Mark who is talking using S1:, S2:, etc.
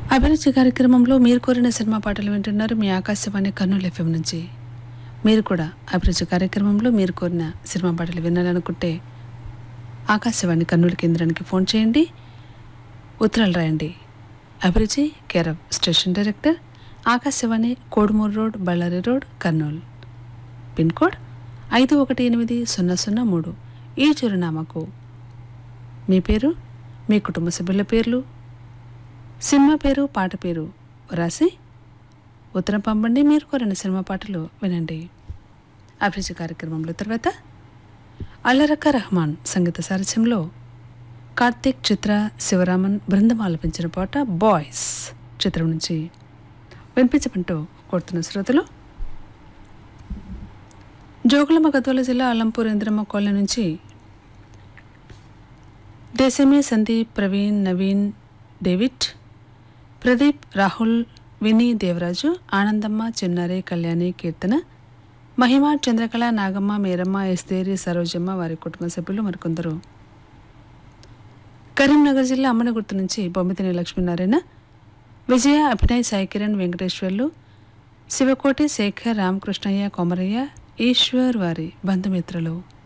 S1: అభిరుచి కార్యక్రమంలో మీరు కోరిన సినిమా పాటలు వింటున్నారు మీ ఆకాశవాణి కర్నూలు ఎఫ్ఎం నుంచి మీరు కూడా అభిరుచి కార్యక్రమంలో మీరు కోరిన సినిమా పాటలు వినాలనుకుంటే ఆకాశవాణి కర్నూలు కేంద్రానికి ఫోన్ చేయండి ఉత్తరాలు రాయండి అభిరుచి care of station director Akashvani Kodumuru road Bellary road Kurnool pin code ఐదు ఒకటి ఎనిమిది సున్నా సున్నా మూడు ఈ చిరునామాకు మీ పేరు మీ కుటుంబ సభ్యుల పేర్లు సినిమా పేరు పాట పేరు రాసి ఉత్తరం పంపండి మీరు కోరిన సినిమా పాటలు వినండి అభిరుచి కార్యక్రమంలో తర్వాత అల్లరక్క రహమాన్ సంగీత సారథ్యంలో కార్తీక్ చిత్ర శివరామన్ బృందం ఆలపించిన పాట బాయ్స్ చిత్రం నుంచి వినిపించమంటూ కోరుతున్న శ్రోతలు జోగులమ్మ గద్వాల జిల్లా అల్లంపూర్ ఇంద్రమ్మ కాలనీ నుంచి దేశమే సందీప్ ప్రవీణ్ నవీన్ డేవిడ్ ప్రదీప్ రాహుల్ విని దేవరాజు ఆనందమ్మ చిన్నారి కళ్యాణి కీర్తన మహిమ చంద్రకళ నాగమ్మ మేరమ్మ ఎస్తేరి సరోజమ్మ వారి కుటుంబ సభ్యులు మరికొందరు కరీంనగర్ జిల్లా అమ్మనగుర్తు నుంచి బొమ్మితిని లక్ష్మీనారాయణ విజయ అభినయ్ సాయి కిరణ్ వెంకటేశ్వర్లు శివకోటి శేఖర్ రామకృష్ణయ్య కొమరయ్య ఈశ్వర్ వారి బంధుమిత్రులు